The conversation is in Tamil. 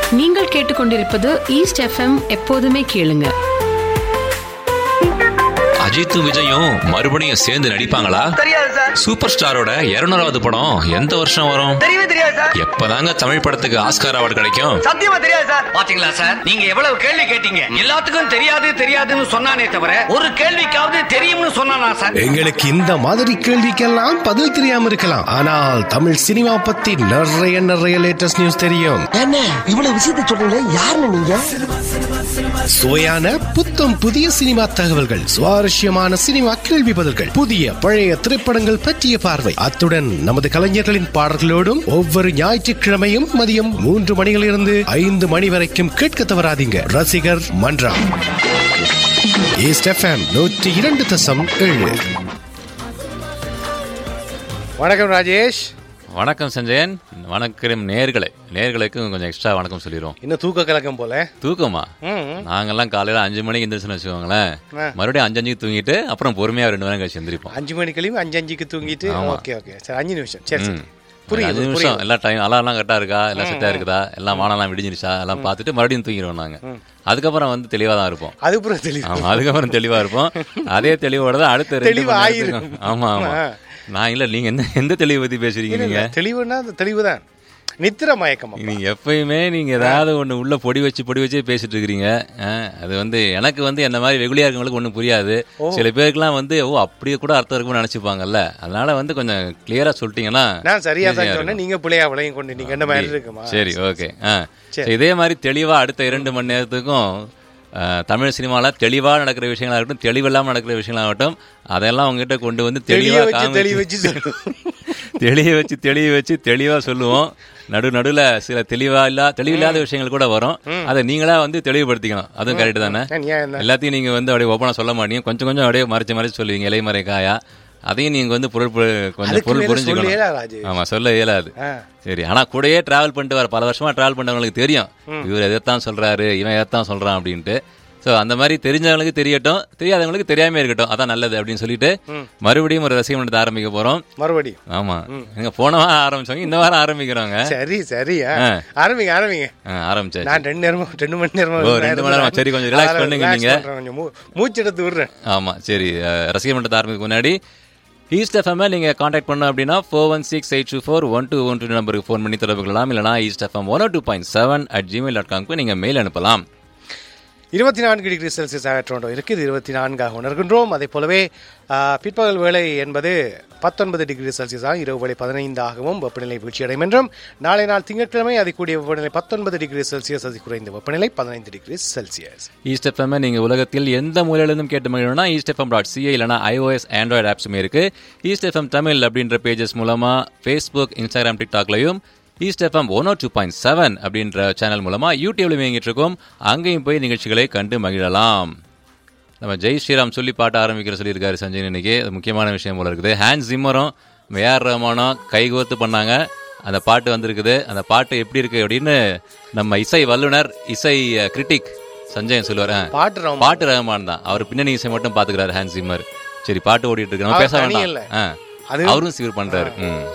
நீங்கள் கேட்டுக்கொண்டிருப்பது ஈஸ்ட் எஃப்எம் எப்போதுமே கேளுங்க அஜித்தும் விஜயும் மறுபடியும் சேர்ந்து நடிப்பாங்களா தெரியாது சார் சூப்பர் ஸ்டாரோட இருநூறாவது படம் எந்த வருஷம் வரும் தெரியவே தெரியாது சார் எப்பதாங்க தமிழ் படத்துக்கு ஆஸ்கார் அவார்டு கிடைக்கும் சத்தியமா தெரியாது சார் பாத்தீங்களா சார் நீங்க எவ்வளவு கேள்வி கேட்டீங்க எல்லாத்துக்கும் தெரியாது தெரியாதுன்னு சொன்னானே தவிர ஒரு கேள்விக்காவது தெரியும்னு சொன்னானா சார் எங்களுக்கு இந்த மாதிரி கேள்விக்கெல்லாம் பதில் தெரியாம இருக்கலாம் ஆனால் தமிழ் சினிமா பத்தி நிறைய நிறைய லேட்டஸ்ட் நியூஸ் தெரியும் என்ன இவ்வளவு விஷயத்தை சொல்றீங்களே யாருன்னு நீங்க சுவையான புத்தம் புதிய சினிமா தகவல்கள் சுவாரஸ்யமான சினிமா கேள்வி பதில்கள் புதிய பழைய திரைப்படங்கள் பற்றிய பார்வை அத்துடன் நமது கலைஞர்களின் பாடல்களோடும் ஒவ்வொரு ஞாயிற்றுக்கிழமையும் மதியம் மூன்று மணியிலிருந்து ஐந்து மணி வரைக்கும் கேட்க தவறாதீங்க ரசிகர் மன்றம் ஈஸ்ட் எஃப்எம் நூற்றி இரண்டு தசம் ஏழு வணக்கம் ராஜேஷ் வணக்கம் சஞ்சயன் வணக்கம் நேர்களை நேர்களுக்கு கொஞ்சம் எக்ஸ்ட்ரா வணக்கம் சொல்லிடுவோம் இன்னும் தூக்க கலக்கம் போல தூக்கமா நாங்கெல்லாம் காலையில அஞ்சு மணிக்கு எந்திரிச்சுன்னு வச்சுக்கோங்களேன் மறுபடியும் அஞ்சு அஞ்சுக்கு தூங்கிட்டு அப்புறம் பொறுமையா ரெண்டு நேரம் கழிச்சு எந்திரிப்போம் அஞ்சு மணி கழிவு அஞ்சு அஞ்சுக்கு தூங்கிட்டு ஆமா. ஓகே ஓகே சரி அஞ்சு நிமிஷம் சரி சரி ம். புரியுது அஞ்சு நிமிஷம் புரியுது எல்லா டைம் அலாரம் கரெக்டா இருக்கா எல்லாம் செட்டா இருக்குதா எல்லாம் வானெல்லாம் விடிஞ்சிருச்சா எல்லாம் பார்த்துட்டு மறுபடியும் தூங்கிடுவோம் நாங்க அதுக்கப்புறம் வந்து தெளிவா தான் இருப்போம் அதுக்கப்புறம் தெளிவு ஆமா அதுக்கப்புறம் தெளிவா இருப்போம் அதே தெளிவோட தான் அடுத்த ரெண்டு தெளிவு மணி ஆயிரும். நேரத்துக்கும்- ஆமா ஆமா நான் இல்ல நீங்க எந்த எந்த தெளிவை பத்தி பேசுறீங்க இல்ல, நீங்க இல்ல, தெளிவுன்னா அது தெளிவுதான் நித்திர மயக்கம் அப்பா. நீங்க எப்பயுமே நீங்க ஏதாவது ஒண்ணு உள்ள பொடி வச்சு பொடி வச்சு பேசிட்டு இருக்கிறீங்க அஹ், அது வந்து எனக்கு வந்து என்ன மாதிரி வெகுளியா இருக்கவங்களுக்கு ஒண்ணும் புரியாது சில பேருக்குலாம் வந்து ஓ அப்படியே கூட அர்த்தம் இருக்கும்னு நினைச்சுப்பாங்கல்ல அதனால வந்து கொஞ்சம் கிளியரா சொல்லிட்டீங்கன்னா நான் சரியா easy-ஆ தான் இருக்கும். சொன்னேன் நீங்க பிள்ளையா விளையும் கொண்டு நீங்க என்ன மாதிரி இருக்குமா சரி ஓகே இதே மாதிரி தெளிவா அடுத்த இரண்டு மணி நேரத்துக்கும் அஹ், தமிழ் சினிமால தெளிவா நடக்கிற விஷயங்களாகட்டும் தெளிவில்லாம நடக்கிற விஷயங்களாகட்டும் அதெல்லாம் உங்ககிட்ட கொண்டு வந்து தெளிய தெளிவா வச்சு தெளிய காமிச்சு வச்சு சொல்லு. தெளிய வச்சு தெளிய வச்சு தெளிவா சொல்லுவோம் நடு நடுல சில தெளிவா இல்ல தெளிவில்லாத விஷயங்கள் கூட வரும் அதை நீங்களா வந்து தெளிவுபடுத்திக்கணும் அதுவும் கரெக்ட் தானே ஏன் ஏன் என்ன? எல்லாத்தையும் நீங்க வந்து அப்படியே ஓப்பனா சொல்ல மாட்டீங்க கொஞ்சம் கொஞ்சம் அப்படியே மறைச்சு மறைச்சு சொல்லுவீங்க இலைமறை காயா அதையும் நீங்க வந்து பொருள் பு- கொஞ்சம் அதுக்கு பொருள் மேல சொல்ல புரிஞ்சுக்கணும் இயலாது, ராஜு. ஆமா சொல்ல இயலாது ஆ. சரி ஆனா கூடயே டிராவல் பண்ணிட்டு வர பல வருஷமா டிராவல் பண்ணவங்களுக்கு தெரியும் இவர் எதைத்தான் சொல்றாரு இவன் எதைத்தான் சொல்றான் அப்படின்ட்டு சோ அந்த மாதிரி தெரிஞ்சவங்களுக்கு தெரியட்டும் தெரியாதவங்களுக்கு தெரியாம இருக்கட்டும் அதான் நல்லது அப்படின்னு சொல்லிட்டு மறுபடியும் ஒரு ரசிகம் மன்றத்தை ஆரம்பிக்க போறோம் மறுபடியும் ஆமா எங்க போன வாரம் ஆரம்பிச்சவங்க இந்த வாரம் ஆரம்பிக்கிறோங்க சரி சரி ஆ. ஆ. ஆரம்பிங்க ஆரம்பிங்க ஆ, ஆரம்பிச்சாச்சு நான் ரெண்டு நேரமா ரெண்டு மணி நேரமா ஓ, ரெண்டு மணி நேரமா. சரி, கொஞ்சம் relax அதனால பண்ணுங்க relax நீங்க. பண்றேன், கொஞ்சம் மூ- மூச்செடுத்து விடுறேன் ஆமா சரி அஹ், ரசிகர் மன்றத்தை ஆரம்பிக்க முன்னாடி ஈஸ்ட் எஃப்எம் நீங்க காண்டாக்ட் பண்ணோம் அப்படின்னா four one six eight two four one two one two நம்பருக்கு ஃபோன் பண்ணி தொடர்பு கொள்ளலாம் இல்லைனா East FM one two point seven at Gmail dot காம்க்கு நீங்க மெயில் அனுப்பலாம் இருபத்தி நான்கு டிகிரி செல்சியஸ் டொரண்டோ இருக்குது இருபத்தி நான்காக உணர்கின்றோம் அதே போலவே ஆ, பிற்பகல் வேளை என்பது பத்தொன்பது டிகிரி செல்சியஸாக இரவு வேளை பதினைந்தாகவும் வெப்பநிலை வீழ்ச்சியடையும் என்றும் நாளை நாள் திங்கட்கிழமை அதிகூடிய வெப்பநிலை பத்தொன்பது டிகிரி செல்சியஸ் அதி குறைந்த வெப்பநிலை பதினைந்து டிகிரி செல்சியஸ் ஈஸ்ட் எஃப்எம் நீங்க உலகத்தில் எந்த மூலையிலிருந்தும் கேட்டு மகிழணும்னா ஈஸ்ட் எஃப்எம் டாட் சிஏ இல்லைனா ஐஓஎஸ் ஆண்ட்ராய்டு ஆப்ஸுமே இருக்கு ஈஸ்ட் எஃப்எம் தமிழ் அப்படின்ற பேஜஸ் மூலமா ஃபேஸ்புக் இன்ஸ்டாகிராம் டிக்டாக்லையும் East FM one two point seven அப்படின்ற சேனல் மூலமா யூடியூப்ல இயங்கிட்டு இருக்கோம் அங்கேயும் போய் நிகழ்ச்சிகளை கண்டு மகிழலாம் நம்ம ஜெய் ஸ்ரீராம் சொல்லி பாட்ட ஆரம்பிக்கிற சொல்லியிருக்காரு சஞ்சய் இன்னைக்கு அது முக்கியமான விஷயம் போல இருக்குது ஹேண்ட் ஜிம்மரும் ஏஆர் ரஹ்மானும் கைகோத்து பண்ணாங்க அந்த பாட்டு வந்திருக்குது அந்த பாட்டு எப்படி இருக்கு அப்படின்னு நம்ம இசை வல்லுனர் இசை கிரிட்டிக் சஞ்சயன் சொல்லுவார் ஆ. பாட்டு ரொம்ப பாட்டு ரஹ்மான் தான் அவர் பின்னணி இசை மட்டும் பாத்துக்கிறாரு ஹேண்ட் ஜிம்மர் சரி பாட்டு ஓடிட்டு இருக்கு நம்ம அவர் பேச தனி இல்ல. வேண்டாம் ஆ. அது- அவரும் சீர் பண்றாரு ம்